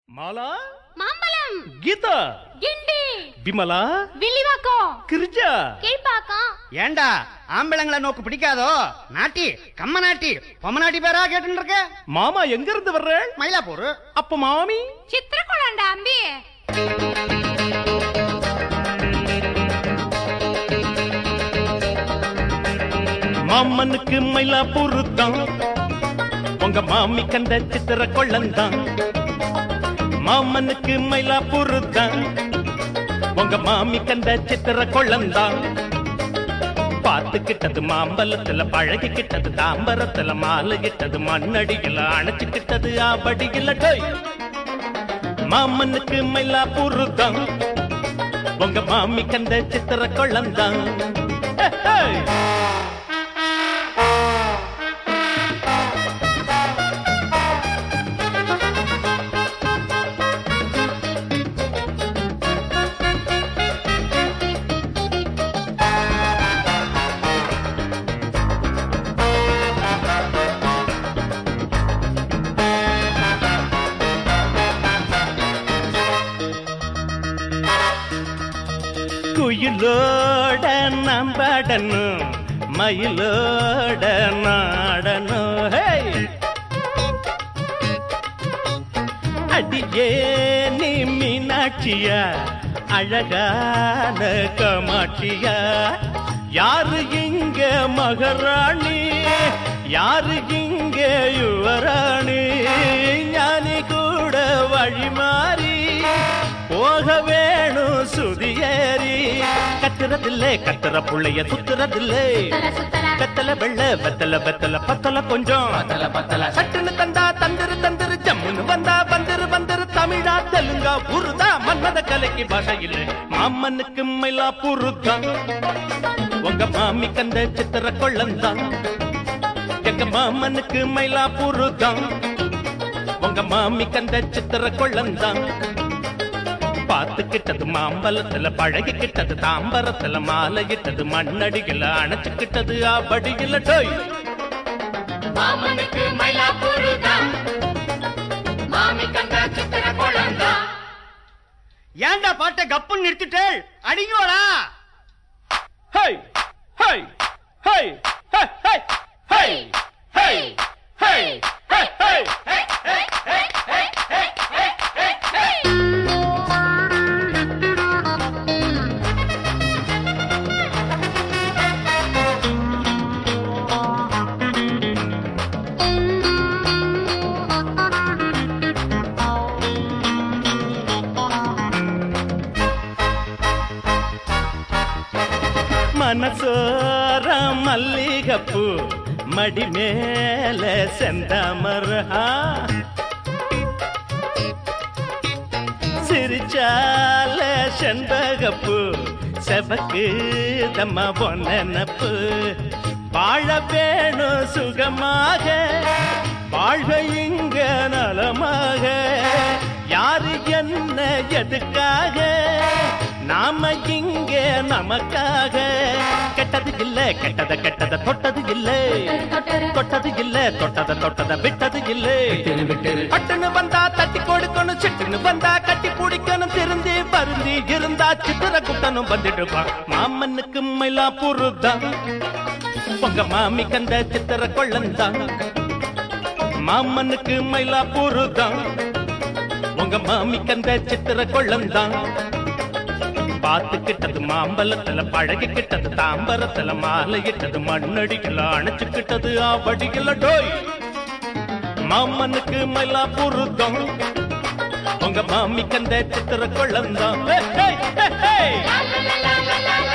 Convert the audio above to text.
మాలా மாம்பழம் గీత கிண்டி விமல வில்லிவாக்கம் கிரிஜா கீழ்பாக்கம் ஏண்டா ஆம்பளங்களை நோக்கு பிடிக்காதோ நாட்டி கம்ம நாட்டி பொம்ம நாட்டி பேரா கேட்டு இருக்க மாமா எங்க இருந்து வர்றேன் மயிலாப்பூர் அப்ப மாமி சித்திரகுளம்டா அம்பி மாமனுக்கு மயிலாப்பூர் தான் உங்க மாமி கண்ட சித்திர கொள்ளந்தான் மாமனுக்கு மயிலாப்பூர் தான் உங்க மாமி கண்ட சித்திர கொள்ளந்தான் பார்த்துக்கிட்டது மாம்பழத்துல பழகிக்கிட்டது தாம்பரத்துல மாலையிட்டது மண்ணடியில அணைச்சுக்கிட்டது ஆபடியில டோய் மாமனுக்கு மயிலாப்பூர் தான் உங்க மாமி கண்ட சித்திர கொள்ளந்தான் ஹே, ஹே. குயிலோட நம்படணும் மயிலோட நாடணும் ஹே! அடியே நீ மீனாட்சியா அழகான கமாட்சியா யாரு இங்க மகராணி யாரு இங்க யுவராணி ஞானி கூட வழி மாறி போக வேணும் சுதியேறி கத்துறதில்லே கத்துற புள்ளைய சுத்துறதில்லே சுத்தல சுத்தல கத்தல வெள்ள வெத்தல வெத்தல பத்தல கொஞ்சம் பத்தல பத்தல சட்டுன்னு தந்தா தந்திரு தந்திரு ஜம்முன்னு வந்தா வந்திரு வந்திரு தமிழா தெலுங்கா உருதா மன்னத கலைக்கு பாஷை இல்லை மாமனுக்கு மயிலா புருதான் உங்க மாமி கந்த சித்திர கொள்ளந்தான் எங்க மாமனுக்கு மயிலா புருதான் உங்க மாமி கந்த சித்திர கொள்ளந்தான் பார்த்துக்கிட்டது மாம்பழத்துல பழகிக்கிட்டது தாம்பரத்துல மாலையிட்டது மண்ணடிகள அணைச்சுக்கிட்டது ஆபடியில டோய் மாமனுக்கு மயிலாப்பூர் தான் மாமி கண்ட சித்திர குழந்தா ஏண்டா பாட்டை கப்புன்னு நிறுத்திட்டு அடிங்கோடா ஹை ஹை ஹை ஹை ஹை ஹை ஹை ஹை ஹை ஹை மனசோர மல்லிகப்பூ மடி மேல செந்தாமரா சிரிச்சால செண்பகப்பூ செவக்கு தம்ம பொன்னப்பு வாழ வேணும் சுகமாக வாழ்க இங்க நலமாக யாரு என்ன எதுக்காக நாம இங்க நமக்காக கெட்டது இல்ல கெட்டத கெட்டத தொட்டது இல்ல தொட்டரு தொட்டது இல்ல தொட்டத தொட்டத விட்டது இல்ல விட்டு விட்டு பட்டுன்னு வந்தா தட்டி கொடுக்கணும் சிட்டுன்னு வந்தா கட்டி பிடிக்கணும் திருந்தி பருந்தி இருந்தா சித்திர குட்டனும் வந்துடுவான் மாமனுக்கு மயிலா புருதான் உங்க மாமி கந்த சித்திர கொள்ளந்தான் மாமனுக்கு மயிலா புருதான் உங்க மாமி கந்த சித்திர கொள்ளந்தான் பார்த்துக்கிட்டது மாம்பழத்துல பழகிக்கிட்டது தாம்பரத்துல மாலையிட்டது மண்ணடிகள அணைச்சுக்கிட்டது ஆவடிகள டோய் மாமனுக்கு மயிலா புருதம் உங்க மாமி கந்த சித்திர கொள்ளந்தான் ஹே, ஹே, ஹே, ஹே. லா, லா, லா, லா, லா, லா,